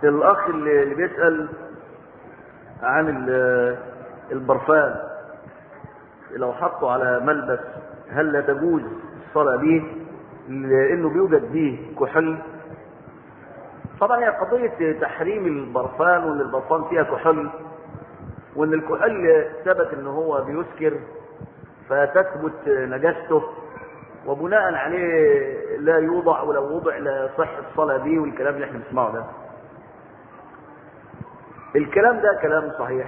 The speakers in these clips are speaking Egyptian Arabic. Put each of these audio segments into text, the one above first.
الاخ اللي اللي بيسال عن ال- البرفان لو حطوا على ملبس هل لا تجوز الصلاه به لانه بيوجد به كحول طبعا هي قضيه تحريم البرفان وان البرفان فيها كحول وان الكحول ثبت ان هو بيسكر فتثبت نجاسته وبناء عليه لا يوضع ولو وضع لا يصح الصلاه به والكلام اللي احنا بنسمعه ده الكلام ده كلام صحيح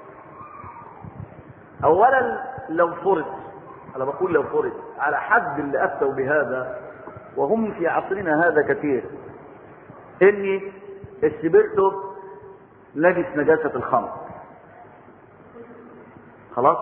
اولا لو فرض انا بقول لو فرض على حد اللي افتوا بهذا وهم في عصرنا هذا كثير ان السبرتو نجس نجاسة الخمر خلاص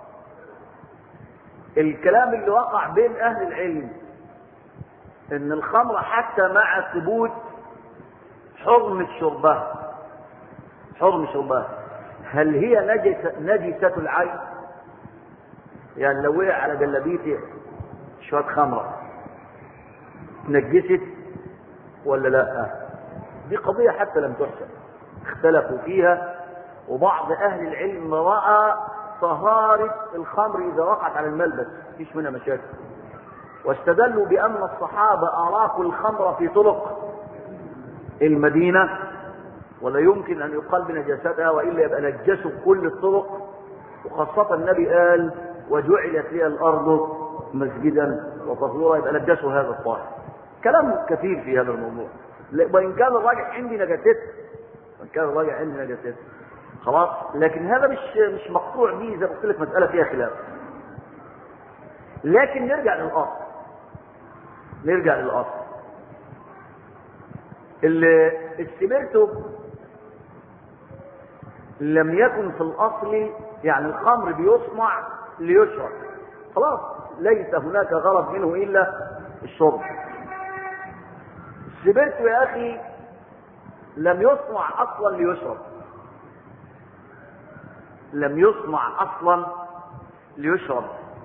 الكلام اللي وقع بين اهل العلم ان الخمر حتى مع ثبوت حرمة شربها حرم شربها هل هي نجسة, نجسة العين يعني لو وقع على جلابيتي شوية خمرة نجست ولا لا دي قضية حتى لم تحسن اختلفوا فيها وبعض اهل العلم رأى طهارة الخمر اذا وقعت على الملبس مفيش منها مشاكل واستدلوا بان الصحابة اراقوا الخمر في طرق المدينة ولا يمكن ان يقال بنجاستها والا يبقى نجسوا كل الطرق وخاصة النبي قال وجعلت لي الارض مسجدا وطهورا يبقى نجسوا هذا الطاهر كلام كثير في هذا الموضوع وان كان الراجح عندي نجاسته وان كان الراجح عندي نجاسته خلاص لكن هذا مش مش مقطوع به زي ما قلت لك مساله فيها خلاف لكن نرجع للاصل نرجع للاصل السبرتو لم يكن في الاصل يعني الخمر بيصنع ليشرب خلاص ليس هناك غرض منه الا الشرب السبرتو يا اخي لم يصنع اصلا ليشرب لم يصنع اصلا ليشرب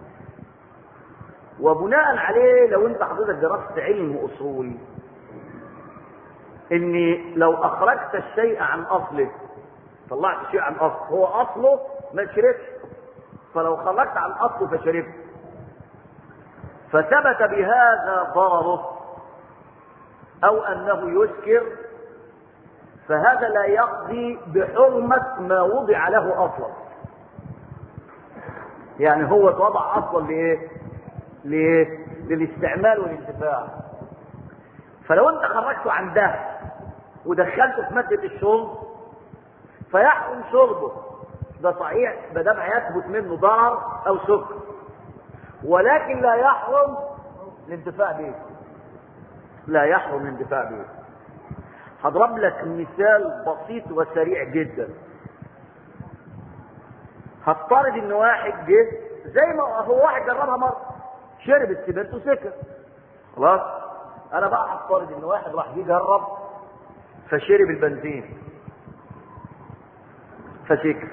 وبناء عليه لو انت حضرتك درست علم اصول ان لو اخرجت الشيء عن اصله طلعت شيء عن اصله هو اصله ما شربش فلو خرجت عن اصله فشربت فثبت بهذا ضرره او انه يسكر فهذا لا يقضي بحرمة ما وضع له اصلا يعني هو اتوضع اصلا لايه لايه للاستعمال والانتفاع فلو انت خرجته عن ده ودخلته في مادة الشرب فيحرم شربه ده صحيح ما دام هيثبت منه ضرر او سكر ولكن لا يحرم الانتفاع به لا يحرم الانتفاع به هضرب لك مثال بسيط وسريع جدا هفترض ان واحد جه زي ما هو واحد جربها مره شرب السبرت وسكر خلاص انا بقى هفترض ان واحد راح يجرب فشرب البنزين فسكر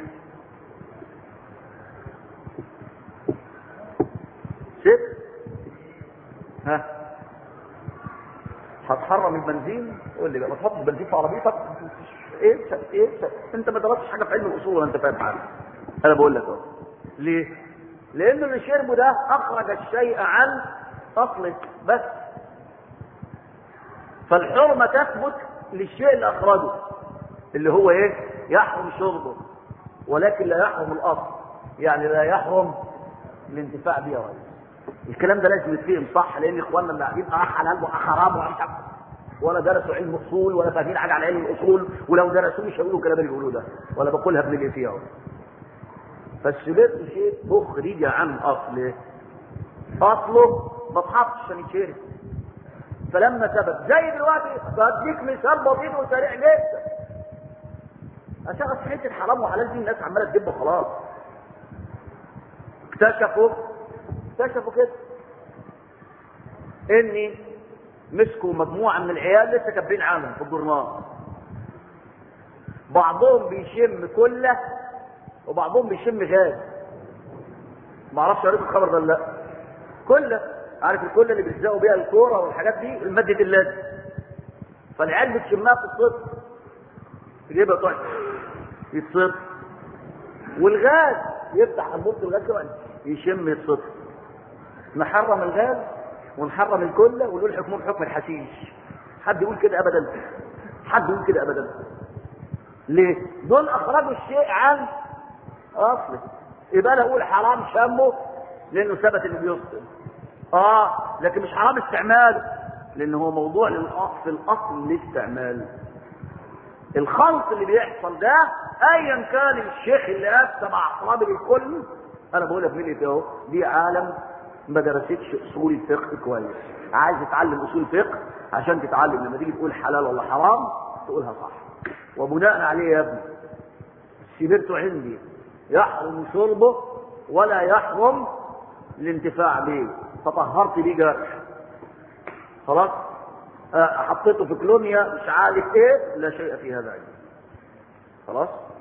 سكر ها هتحرم البنزين قول لي بقى ما تحطش بنزين في عربيتك ايه شك ايه شك انت ما درستش حاجه في علم الاصول ولا انت فاهم حاجه انا بقول لك اهو ليه لانه اللي شربه ده اخرج الشيء عن اصله بس فالحرمه تثبت للشيء اللي اخرجه اللي هو ايه يحرم شربه ولكن لا يحرم الاصل يعني لا يحرم الانتفاع بيه يا رجل الكلام ده لازم يتفهم صح لان اخواننا اللي قاعدين اه حلال واه حرام واه مش عارف ولا درسوا علم اصول ولا فاهمين حاجه عن علم الاصول ولو درسوه مش هيقولوا الكلام اللي بيقولوه ده ولا بقولها ابن اللي فيها فالسبيت شيء مخرج عن اصله اصله ما اتحطش عشان يتشرب فلما ثبت زي دلوقتي بديك مثال بسيط وسريع جدا عشان حته حرام وحلال دي الناس عماله تجيب خلاص اكتشفوا اكتشفوا كده اني مسكوا مجموعه من العيال لسه كاتبين عنهم في الجورنال بعضهم بيشم كله وبعضهم بيشم غاز ما اعرفش قريت الخبر ده ولا لا كله عارف الكله اللي بيلزقوا بيها الكوره والحاجات دي الماده اللازم فالعيال بتشمها في الصدر تجيبها تقعد يتصط والغاز يفتح انبوبه الغاز كمان يشم يتصط نحرم الغاز ونحرم الكله ونقول حكمه بحكم الحشيش حد يقول كده ابدا حد يقول كده ابدا ليه دول اخرجوا الشيء عن اصله يبقى انا اقول حرام شمه لانه ثبت انه بيفطر اه لكن مش حرام استعماله لان هو موضوع للأ- في الاصل الاستعمال الخلط اللي بيحصل ده ايا كان الشيخ اللي افتى مع اصحاب الكل انا بقولها بملي اهو دي عالم ما درستش اصول الفقه كويس عايز تتعلم اصول فقه عشان تتعلم لما تيجي تقول حلال ولا حرام تقولها صح وبناء عليه يا ابني سيبرته عندي يحرم شربه ولا يحرم الانتفاع به تطهرت بيه جرح خلاص آه، حطيته في كلونيا مش عارف ايه لا شيء في هذا عندي خلاص